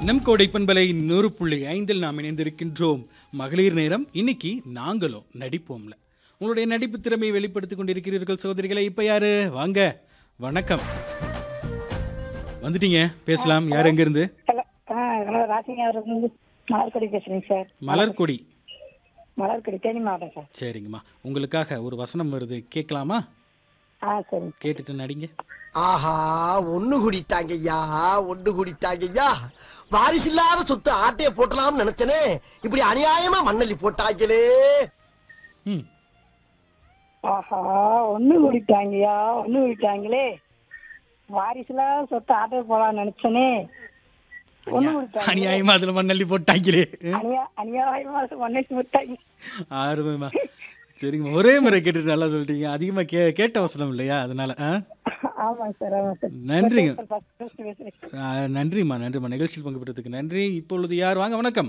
நம் கோடை பண்பலை நூறு புள்ளி ஐந்தில் நாம் இணைந்திருக்கின்றோம் மகளிர் நேரம் இன்னைக்கு நாங்களும் நடிப்போம்ல உங்களுடைய நடிப்பு திறமையை வெளிப்படுத்திக் கொண்டிருக்கிறீர்கள் சகோதரிகளை இப்ப யாரு வாங்க வணக்கம் வந்துட்டீங்க பேசலாம் யார் எங்கிருந்து ஹலோ ஆ ஹலோ ராசிங்க அவர் வந்து மலர்கொடி பேசுறேங்க சார் மலர்கொடி மலர்கொடி தேனி மாவட்டம் சார் சரிங்கம்மா உங்களுக்காக ஒரு வசனம் வருது கேட்கலாமா ஆ சரி கேட்டுட்டு நடிங்க ஆஹா ஒண்ணு குடித்தாங்கய்யா ஒண்ணு குடித்தாங்கய்யா வாரிசில்லாத சொத்து ஆட்டைய போட்டலாம்னு நினைச்சனே இப்படி அநியாயமா மண்ணள்ளி போட்டாங்களே ம் ஆஹா ஒண்ணு குடிட்டாங்கய்யா ஒண்ணு குடிட்டாங்களே வாரிசுல சொத்து ஆட்டோ போலாம்னு நினைச்சனே ஒண்ணு குடிட்டாங்க அநியாயமா அதுல மண்ணள்ளி போட்டாங்களே அநியா அநியாயமா ஒன்னே விட்டாங்க ஆறுமைமா சரிங்கம்மா ஒரே முறை கேட்டுட்டு நல்லா சொல்லிட்டீங்க அதிகமா கே கேட்ட வசனம் இல்லையா அதனால ஆ ஆமாங்க சார் ஆமாங்க சார் நன்றிங்க ஃபர்ஸ்ட் ஃபர்ஸ்ட் பேசுறேன் ஆ, நன்றிம்மா நன்றிம்மா நிகழ்ச்சியில் பங்கு பெற்றதுக்கு நன்றி இப்பொழுது யார் வாங்க வணக்கம்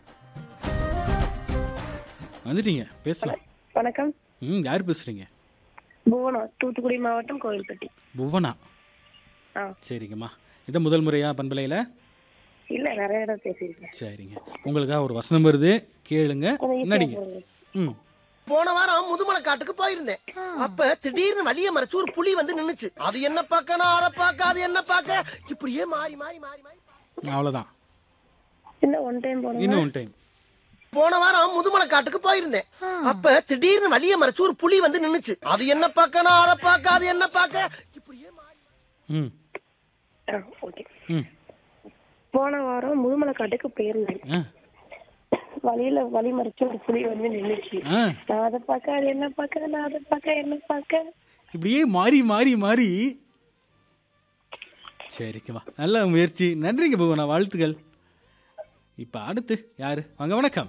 வந்துட்டீங்க பேசலாம் வணக்கம் ம் யார் பேசுறீங்க புவனம் தூத்துக்குடி மாவட்டம் கோவில்பட்டி புவனா ஆ சரிங்கம்மா இதான் முதல் முறையா பண்பலையில் இல்ல நிறைய இடம் பேசியிருக்கேன் சரிங்க உங்களுக்காக ஒரு வசனம் வருது கேளுங்க நடிங்க ம் போன வாரம் முதுமலை காட்டுக்கு போயிருந்தேன் அப்ப திடீர்னு வழிய மறைச்சு ஒரு புலி வந்து நின்னுச்சு அது என்ன பார்க்க நான் அதை பார்க்க அது என்ன பார்க்க இப்படியே மாறி மாறி மாறி மாறி அவ்வளோதான் இன்னும் ஒன் டைம் போனோம் இன்னும் ஒன் டைம் போன வாரம் முதுமலை காட்டுக்கு போயிருந்தேன் அப்ப திடீர்னு வழிய மறைச்சு ஒரு புலி வந்து நின்னுச்சு அது என்ன பார்க்க நான் அதை பார்க்க அது என்ன பார்க்க இப்படியே மாறி ம் ஓகே ம் போன வாரம் முதுமலை காட்டுக்கு போயிருந்தேன் ஆ வழியில வழி மறைச்சு ஒரு புலி வந்து நின்னுச்சு ஆ நான் அதை பார்க்க அது என்ன பார்க்க நான் அதை பார்க்க என்ன பார்க்க இப்படியே மாறி மாறி மாறி சரிங்கம்மா நல்ல முயற்சி நன்றிங்க புவனா வாழ்த்துக்கள் இப்போ அடுத்து யாரு வாங்க வணக்கம்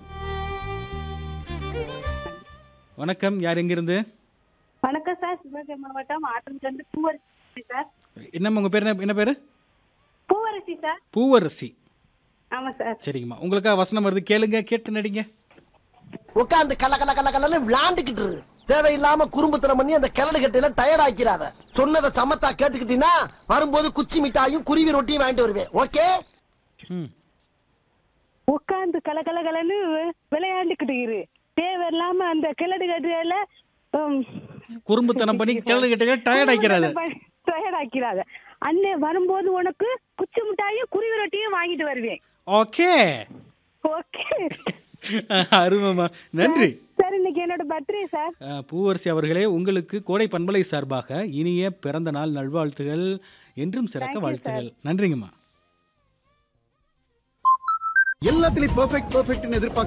வணக்கம் யார் எங்கிருந்து வணக்கம் சார் சிவகங்கை மாவட்டம் ஆற்றம்லேருந்து பூவரசி சார் என்னம்மா உங்கள் பேர் என்ன என்ன பேர் பூவரசி சார் பூவரசி ஆமா சார் சரிங்கம்மா உங்களுக்காக வசனம் வருது கேளுங்க கேட்டு நடிங்க உட்காந்து கல கல கல கலன்னு விளாண்டுக்கிட்டு இரு. தேவையில்லாம குறும்புத்தனம் பண்ணி அந்த கிளடு கட்டையில டயர்ட் ஆக்கிறாத சொன்னதை சமத்தா கேட்டுக்கிட்டீங்கன்னா வரும்போது குச்சி மிட்டாயும் குருவி ரொட்டியும் வாங்கிட்டு வருவேன் ஓகே ம் உட்கார்ந்து கலகலகலன்னு விளையாண்டுக்கிட்டு இரு தேவையில்லாம அந்த கிழடு கட்டுல குறும்புத்தனம் பண்ணி கிளறு கிட்ட டயர்ட் ஆக்கிறாரு டயர்ட் ஆக்கிறாத அண்ணே வரும்போது உனக்கு குச்சி மிட்டாயும் குருவி ரொட்டியும் வாங்கிட்டு வருவேன் ஓகே ஓகே அருமைம்மா நன்றி சார் இன்னைக்கு என்னோட பர்த்டே சார் அஹ், பூவரசி அவர்களே உங்களுக்கு கோடை பண்பலை சார்பாக இனிய பிறந்த நாள் நல்வாழ்த்துகள் என்றும் சிறக்க வாழ்த்துகள் நன்றிங்கம்மா எல்லாத்துலயும் பெர்ஃபெக்ட் பெர்ஃபெக்ட்னு எதிர்பார்க்க